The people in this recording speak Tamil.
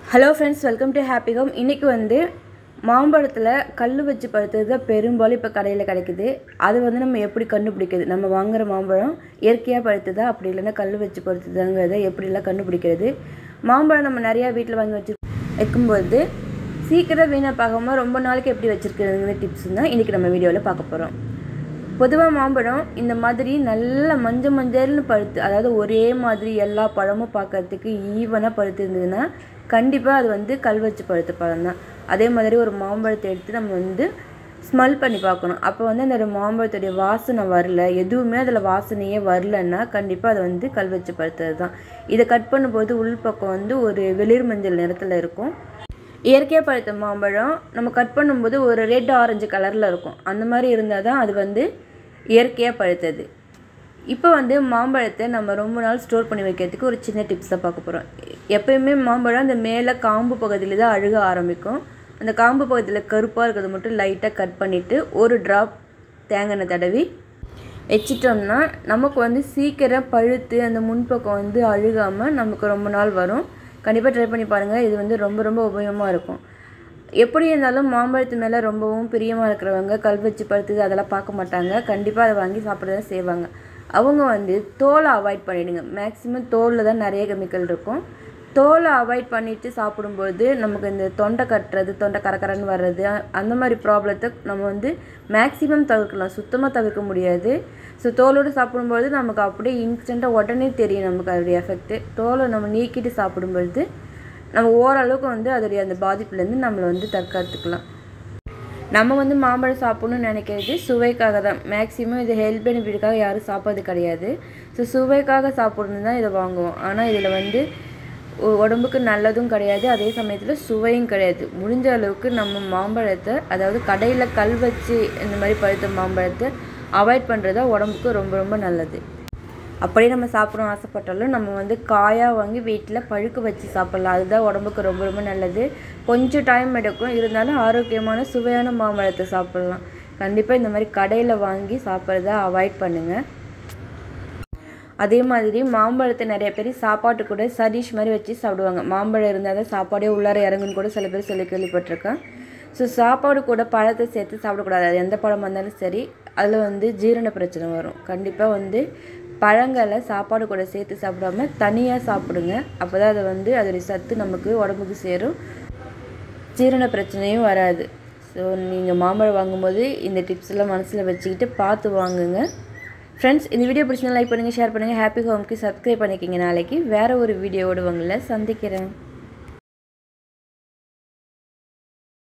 hello friends welcome to happy home இன்றைக்கி வந்து மாம்பழத்தில் கல் வச்சு பழுத்தது தான் பெரும்பாலும் இப்போ கடையில் கிடைக்குது அது வந்து நம்ம எப்படி கண்டுபிடிக்கிறது நம்ம வாங்குற மாம்பழம் இயற்கையாக பழுத்ததா அப்படி இல்லைன்னா கல் வச்சு பழுத்ததாங்கிறத எப்படிலாம் கண்டுபிடிக்கிறது மாம்பழம் நம்ம நிறையா வீட்டில் வாங்கி வச்சு வைக்கும்போது சீக்கிரம் வீணாக பார்க்காம ரொம்ப நாளைக்கு எப்படி வச்சுருக்கிறதுங்கிற டிப்ஸ் தான் இன்றைக்கி நம்ம வீடியோவில் பார்க்க போகிறோம் பொதுவாக மாம்பழம் இந்த மாதிரி நல்ல மஞ்சள் மஞ்சள்னு பழுத்து அதாவது ஒரே மாதிரி எல்லா பழமும் பார்க்கறதுக்கு ஈவனாக பழுத்து இருந்ததுன்னா கண்டிப்பாக அது வந்து கல் வச்சு பழுத்த பழம் தான் அதே மாதிரி ஒரு மாம்பழத்தை எடுத்து நம்ம வந்து ஸ்மெல் பண்ணி பார்க்கணும் அப்போ வந்து அந்த மாம்பழத்துடைய வாசனை வரல எதுவுமே அதில் வாசனையே வரலன்னா கண்டிப்பாக அது வந்து கல் வச்சு பழுத்தது தான் இதை கட் பண்ணும்போது உள்பக்கம் வந்து ஒரு வெளிர் மஞ்சள் நிறத்தில் இருக்கும் இயற்கையாக பழுத்த மாம்பழம் நம்ம கட் பண்ணும்போது ஒரு ரெட் ஆரஞ்சு கலரில் இருக்கும் அந்த மாதிரி இருந்தால் தான் அது வந்து இயற்கையாக பழுத்தது இப்போ வந்து மாம்பழத்தை நம்ம ரொம்ப நாள் ஸ்டோர் பண்ணி வைக்கிறதுக்கு ஒரு சின்ன டிப்ஸ் தான் பார்க்க போகிறோம் எப்பயுமே மாம்பழம் அந்த மேலே காம்பு பகுதியில் தான் அழுக ஆரம்பிக்கும் அந்த காம்பு பகுதியில் கருப்பாக இருக்கிறது மட்டும் லைட்டாக கட் பண்ணிவிட்டு ஒரு ட்ராப் தேங்காய் தடவி வச்சிட்டோம்னா நமக்கு வந்து சீக்கிரம் பழுத்து அந்த முன்பக்கம் வந்து அழுகாமல் நமக்கு ரொம்ப நாள் வரும் கண்டிப்பாக ட்ரை பண்ணி பாருங்கள் இது வந்து ரொம்ப ரொம்ப உபயோகமாக இருக்கும் எப்படி இருந்தாலும் மாம்பழத்து மேலே ரொம்பவும் பிரியமாக இருக்கிறவங்க கல் வச்சு பழுத்தது அதெல்லாம் பார்க்க மாட்டாங்க கண்டிப்பாக அதை வாங்கி சாப்பிட தான் செய்வாங்க அவங்க வந்து தோலை அவாய்ட் பண்ணிவிடுங்க மேக்ஸிமம் தோலில் தான் நிறைய கெமிக்கல் இருக்கும் தோலை அவாய்ட் பண்ணிவிட்டு சாப்பிடும்போது நமக்கு இந்த தொண்டை கட்டுறது தொண்டை கரக்கரன்னு வர்றது அந்த மாதிரி ப்ராப்ளத்தை நம்ம வந்து மேக்ஸிமம் தவிர்க்கலாம் சுத்தமாக தவிர்க்க முடியாது ஸோ தோலோடு சாப்பிடும்பொழுது நமக்கு அப்படியே இன்ஸ்டண்ட்டாக உடனே தெரியும் நமக்கு அதோடைய எஃபெக்ட்டு தோலை நம்ம நீக்கிட்டு சாப்பிடும்பொழுது நம்ம ஓரளவுக்கு வந்து அதோடைய அந்த பாதிப்புலேருந்து நம்மளை வந்து தற்காத்துக்கலாம் நம்ம வந்து மாம்பழம் சாப்பிட்ணுன்னு நினைக்கிறது சுவைக்காக தான் மேக்ஸிமம் இது ஹெல்த் பெனிஃபிட்டுக்காக யாரும் சாப்பிட்றது கிடையாது ஸோ சுவைக்காக சாப்பிட்ணுன்னு தான் இதை வாங்குவோம் ஆனால் இதில் வந்து உடம்புக்கு நல்லதும் கிடையாது அதே சமயத்தில் சுவையும் கிடையாது முடிஞ்ச அளவுக்கு நம்ம மாம்பழத்தை அதாவது கடையில் கல் வச்சு இந்த மாதிரி பழுத்த மாம்பழத்தை அவாய்ட் பண்ணுறது தான் உடம்புக்கு ரொம்ப ரொம்ப நல்லது அப்படியே நம்ம சாப்பிடணும் ஆசைப்பட்டாலும் நம்ம வந்து காயாக வாங்கி வீட்டில் பழுக்க வச்சு சாப்பிட்லாம் அதுதான் உடம்புக்கு ரொம்ப ரொம்ப நல்லது கொஞ்சம் டைம் எடுக்கும் இருந்தாலும் ஆரோக்கியமான சுவையான மாம்பழத்தை சாப்பிட்லாம் கண்டிப்பாக இந்த மாதிரி கடையில் வாங்கி சாப்பிட்றத அவாய்ட் பண்ணுங்கள் அதே மாதிரி மாம்பழத்தை நிறைய பேர் சாப்பாட்டு கூட சடிஷ் மாதிரி வச்சு சாப்பிடுவாங்க மாம்பழம் இருந்தால் தான் சாப்பாடே உள்ளார இறங்குன்னு கூட சில பேர் சொல்லி கேள்விப்பட்டிருக்கேன் ஸோ சாப்பாடு கூட பழத்தை சேர்த்து சாப்பிடக்கூடாது அது எந்த பழமாக இருந்தாலும் சரி அதில் வந்து ஜீரண பிரச்சனை வரும் கண்டிப்பாக வந்து பழங்களை சாப்பாடு கூட சேர்த்து சாப்பிடாம தனியாக சாப்பிடுங்க அப்போ தான் அதை வந்து அதோடைய சத்து நமக்கு உடம்புக்கு சேரும் ஜீரண பிரச்சனையும் வராது ஸோ நீங்கள் மாம்பழம் வாங்கும்போது இந்த டிப்ஸ் எல்லாம் மனசில் வச்சுக்கிட்டு பார்த்து வாங்குங்க ஃப்ரெண்ட்ஸ் இந்த வீடியோ பிடிச்சிருந்தா லைக் பண்ணுங்கள் ஷேர் பண்ணுங்கள் ஹாப்பி ஹோம்க்கு சப்ஸ்கிரைப் பண்ணிக்கிங்க நாளைக்கு வேறு ஒரு வீடியோவோடு உங்களை சந்திக்கிறேன்